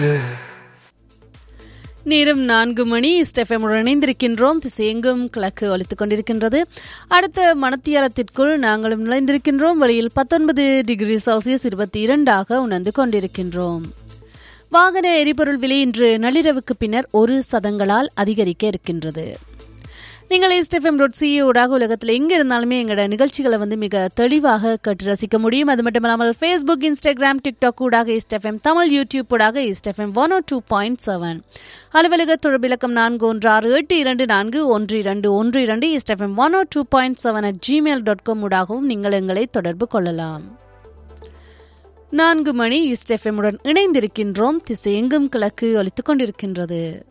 நேரம் நான்கு மணி ஸ்டெஃபமுடன் இணைந்திருக்கின்றோம் திசையெங்கும் கிழக்கு ஒலித்துக் கொண்டிருக்கின்றது அடுத்த மணத்தியாலத்திற்குள் நாங்களும் நுழைந்திருக்கின்றோம் வெளியில் பத்தொன்பது டிகிரி செல்சியஸ் இருபத்தி இரண்டாக உணர்ந்து கொண்டிருக்கின்றோம் வாகன எரிபொருள் விலை இன்று நள்ளிரவுக்கு பின்னர் ஒரு சதங்களால் அதிகரிக்க இருக்கின்றது நீங்கள் இஸ்டெஃப்எம் டாட் சிஏ ஊடாக உலகத்தில் எங்கே இருந்தாலுமே எங்களோட நிகழ்ச்சிகளை வந்து மிக தெளிவாக கட்டு ரசிக்க முடியும் அது மட்டும் இல்லாமல் ஃபேஸ்புக் இன்ஸ்டாகிராம் டிக்டாக் ஊடாக இஸ்டெஃப்எம் தமிழ் யூடியூப் ஊடாக இஸ்டெஃப்எம் one oh two point seven அலுவலக தொடர்பிலக்கம் நான்கு ஒன்று ஆறு எட்டு இரண்டு நான்கு ஒன்று இரண்டு ஒன்று இரண்டு இஸ்டெஃப்எம் one oh two point seven at Gmail dot com ஊடாகவும் நீங்கள் எங்களை தொடர்பு கொள்ளலாம் நான்கு மணி இஸ்டெஃப்எம்முடன் இணைந்திருக்கின்றோம் திசை எங்கும் கிழக்கு ஒலித்துக் கொண்டிருக்கின்றது